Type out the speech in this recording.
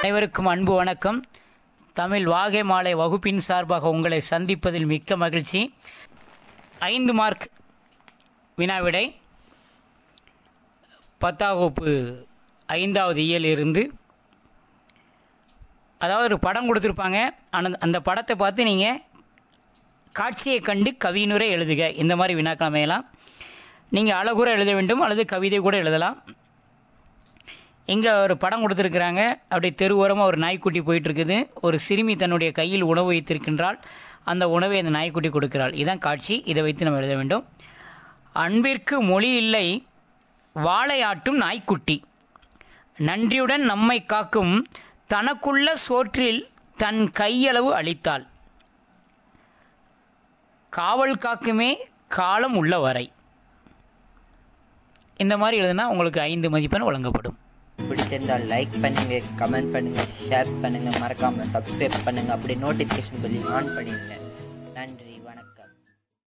அனைவருக்கும் அன்பு வணக்கம் தமிழ் வாகை மாலை வகுப்பின் சார்பாக உங்களை சந்திப்பதில் மிக்க மகிழ்ச்சி ஐந்து மார்க் வினாவிடை பத்தாம் வகுப்பு ஐந்தாவது இயல் இருந்து அதாவது ஒரு படம் கொடுத்துருப்பாங்க அந்த அந்த படத்தை பார்த்து நீங்கள் காட்சியை கண்டு கவினுரை எழுதுக இந்த மாதிரி வினாக்கள் அமையலாம் நீங்கள் அழகுற எழுத வேண்டும் அல்லது கவிதை கூட எழுதலாம் இங்கே ஒரு படம் கொடுத்துருக்குறாங்க அப்படியே தெருவோரமாக ஒரு நாய்க்குட்டி போயிட்டுருக்குது ஒரு சிறுமி தன்னுடைய கையில் உணவு வைத்திருக்கின்றால் அந்த உணவை அந்த நாய்க்குட்டி கொடுக்கிறாள் இதுதான் காட்சி இதை வைத்து நம்ம எழுத வேண்டும் அன்பிற்கு மொழி இல்லை வாழையாட்டும் நாய்க்குட்டி நன்றியுடன் நம்மை காக்கும் தனக்குள்ள சோற்றில் தன் கையளவு அளித்தாள் காவல் காக்குமே காலம் உள்ள வரை இந்த மாதிரி எழுதுனா உங்களுக்கு ஐந்து மதிப்பெண் வழங்கப்படும் பிடிச்சிருந்தால் லைக் பண்ணுங்க கமெண்ட் பண்ணுங்க ஷேர் பண்ணுங்க மறக்காம சப்ஸ்கிரைப் பண்ணுங்க அப்படி நோட்டிஃபிகேஷன் பெல் ஆன் பண்ணிடுங்க நன்றி வணக்கம்